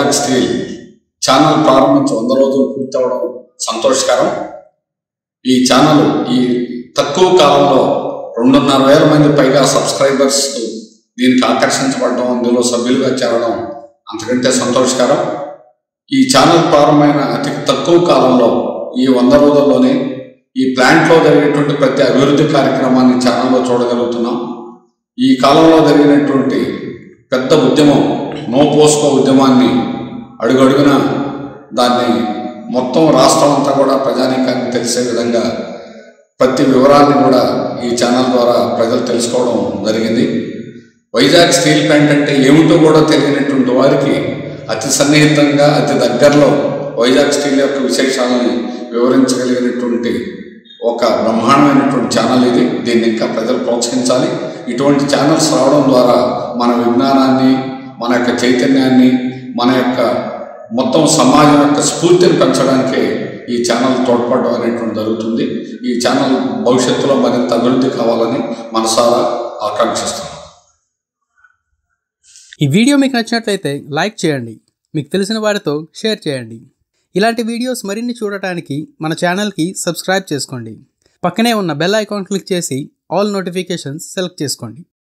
Vizag steel channel ప్రారంభించి వంద రోజులు పూర్తవడం సంతోషకరం ఈ ఛానల్ ఈ తక్కువ కాలంలో రెండున్నర వేల మంది పైగా సబ్స్క్రైబర్స్ దీనికి ఆకర్షించబడడం అందులో సభ్యులుగా చేరడం అంతకంటే సంతోషకరం ఈ ఛానల్ ప్రారంభమైన అతి తక్కువ కాలంలో ఈ వంద రోజుల్లోనే ఈ ప్లాంట్లో జరిగేటువంటి ప్రతి అభివృద్ధి కార్యక్రమాన్ని ఛానల్లో చూడగలుగుతున్నాం ఈ కాలంలో జరిగినటువంటి పెద్ద ఉద్యమం నో పోస్కో ఉద్యమాన్ని అడుగడుగున దాన్ని మొత్తం రాష్ట్రం అంతా కూడా ప్రజానీకానికి తెలిసే విధంగా ప్రతి వివరాన్ని కూడా ఈ ఛానల్ ద్వారా ప్రజలు తెలుసుకోవడం జరిగింది వైజాగ్ స్టీల్ ప్లాంట్ అంటే ఏమిటో కూడా తెలియనటువంటి వారికి అతి సన్నిహితంగా అతి దగ్గరలో వైజాగ్ స్టీల్ యొక్క విశేషాలని వివరించగలిగినటువంటి ఒక బ్రహ్మాండమైనటువంటి ఛానల్ ఇది దీన్ని ఇంకా ప్రజలు ప్రోత్సహించాలి ఇటువంటి ఛానల్స్ రావడం ద్వారా మన విజ్ఞానాన్ని మన యొక్క చైతన్యాన్ని మన యొక్క మొత్తం సమాజం యొక్క స్ఫూర్తిని పెంచడానికే ఈ ఛానల్ తోడ్పడడం అనేటువంటి జరుగుతుంది ఈ ఛానల్ భవిష్యత్తులో మరింత అభివృద్ధి కావాలని మనసారా ఆకాంక్షిస్తున్నాం ఈ వీడియో మీకు నచ్చినట్లయితే లైక్ చేయండి మీకు తెలిసిన వారితో షేర్ చేయండి ఇలాంటి వీడియోస్ మరిన్ని చూడటానికి మన ఛానల్కి సబ్స్క్రైబ్ చేసుకోండి పక్కనే ఉన్న బెల్ ఐకాన్ క్లిక్ చేసి ఆల్ నోటిఫికేషన్స్ సెలెక్ట్ చేసుకోండి